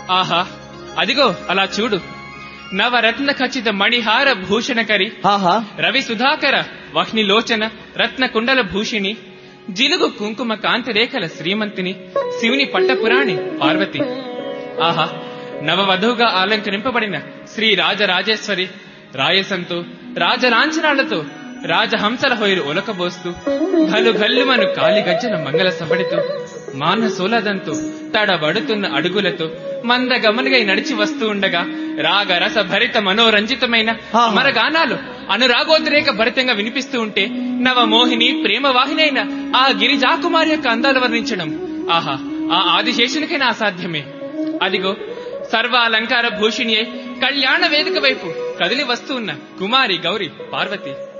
ఆహా అదిగో అలా చూడు నవరత్న ఖచ్చిత మణిహార భూషణకరి ఆహా రవి సుధాకర వహ్నిలోచన రత్న కుండల భూషిణి జిలుగు కుంకుమ కాంతిరేఖల శ్రీమంతిని శివుని పట్టపురాణి పార్వతి ఆహా నవవధువుగా అలంకరింపబడిన శ్రీ రాజరాజేశ్వరి రాయసంతో రాజలాంఛనాలతో రాజహంసల హొయరు ఒలకబోస్తూ గల్లు గల్లుమను కాలిగజ్జల మంగళ సబడితో మానసోలదంతో తడబడుతున్న అడుగులతో మందగమనుగై నడిచి వస్తూ ఉండగా రాగ రస భరిత మనోరంజితమైన ఆహా. అమరగానాలు అనురాగోద్రేక భరితంగా వినిపిస్తూ ఉంటే నవమోహిని ప్రేమ వాహినైన ఆ గిరిజాకుమారి యొక్క అందాలు వర్ణించడం ఆహా ఆ ఆదిశేషునికైనా అసాధ్యమే అదిగో సర్వాలంకార భూషిణి అయి కళ్యాణ వేదిక వైపు కదిలి వస్తూ ఉన్న కుమారి గౌరి పార్వతి